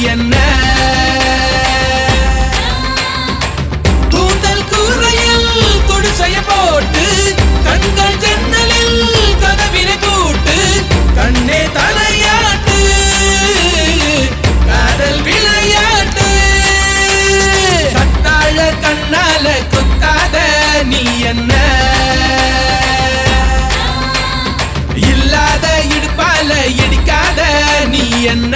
என்ன கூந்தல் கூரையில் குடிசைய போட்டு கண்கள் ஜன்னலில் கதவினை பூட்டு கண்ணே தலையாட்டு காதல் விளையாட்டு கத்தாழ கண்ணால குத்தாத நீ என்ன இல்லாத இடுப்பால இடிக்காத நீ என்ன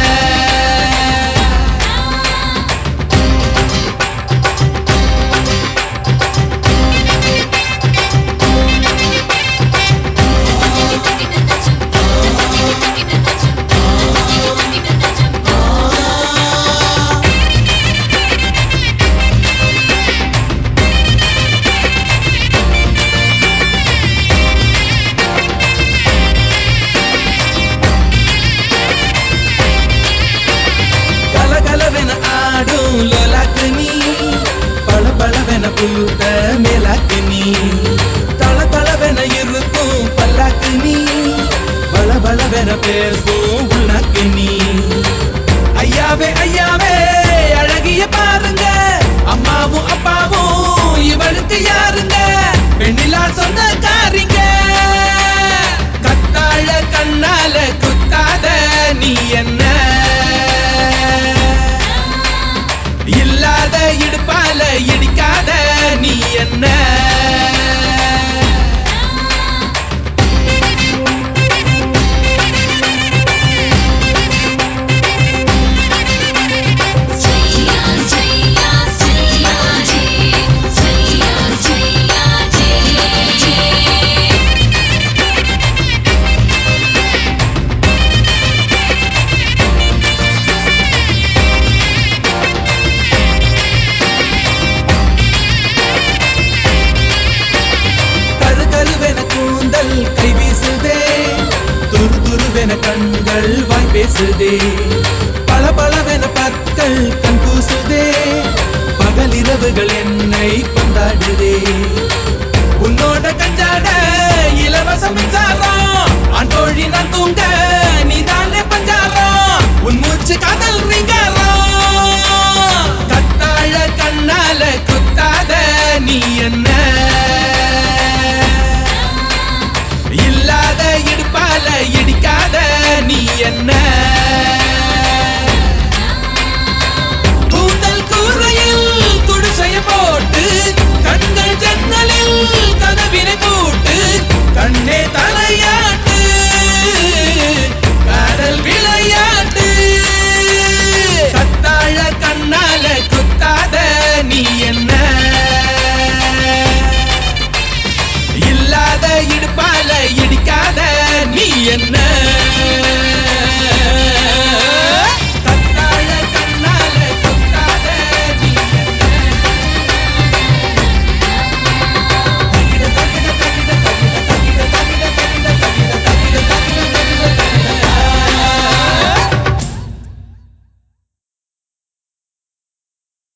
கலகலவென ஆடும் லோலாக்கு நீ பளபளவென பூத்த மேலாக்கு நீ தளதளவென இருக்கும் பல்லாக்கு நீ பளபளவென பேசும் உள்ளாக்கு நீ ஐயாவே ஐயாவே அழகிய பாருங்க அம்மாவும் அப்பாவும் இவளுக்கு யாருங்க பெண்ணிலா சொந்த காரிங்க கத்தாழ கண்ணால குத்தாத நீ என்ன இல்லாத இடுப்பால இடிக்காத நீ என்ன கரு கருவென கூந்தல் கை வீசுதே துரு துருவென கண்கள் வாய் பேசுதே பளபளவென பற்கள்